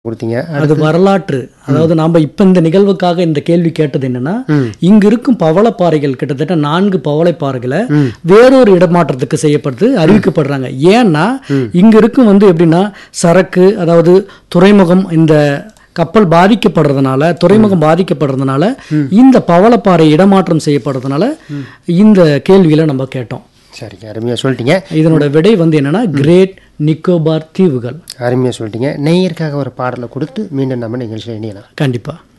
கொடுத்தீங்க அது வரலாற்று அதாவது நாம இப்ப இந்த நிகழ்வுக்காக இந்த கேள்வி கேட்டது என்னன்னா இங்க இருக்கும் பவளப்பாறைகள் கிட்டத்தட்ட நான்கு பவளப்பாறைகளை வேறொரு இடமாற்றத்துக்கு செய்யப்படுது அறிவிக்கப்படுறாங்க ஏன்னா இங்க இருக்கும் வந்து எப்படின்னா சரக்கு அதாவது துறைமுகம் இந்த கப்பல் பாதிக்கப்படுறதுனால துறைமுகம் பாதிக்கப்படுறதுனால இந்த பவளப்பாறை இடமாற்றம் செய்யப்படுறதுனால இந்த கேள்வியில நம்ம கேட்டோம் சரிங்க அருமையாக சொல்லிட்டீங்க இதனோட விடை வந்து என்னன்னா கிரேட் நிக்கோபார் தீவுகள் அருமையாக சொல்லிட்டீங்க நேயருக்காக ஒரு பாடலை கொடுத்து மீண்டும் நம்ம நிகழ்ச்சியில் இணையலாம் கண்டிப்பா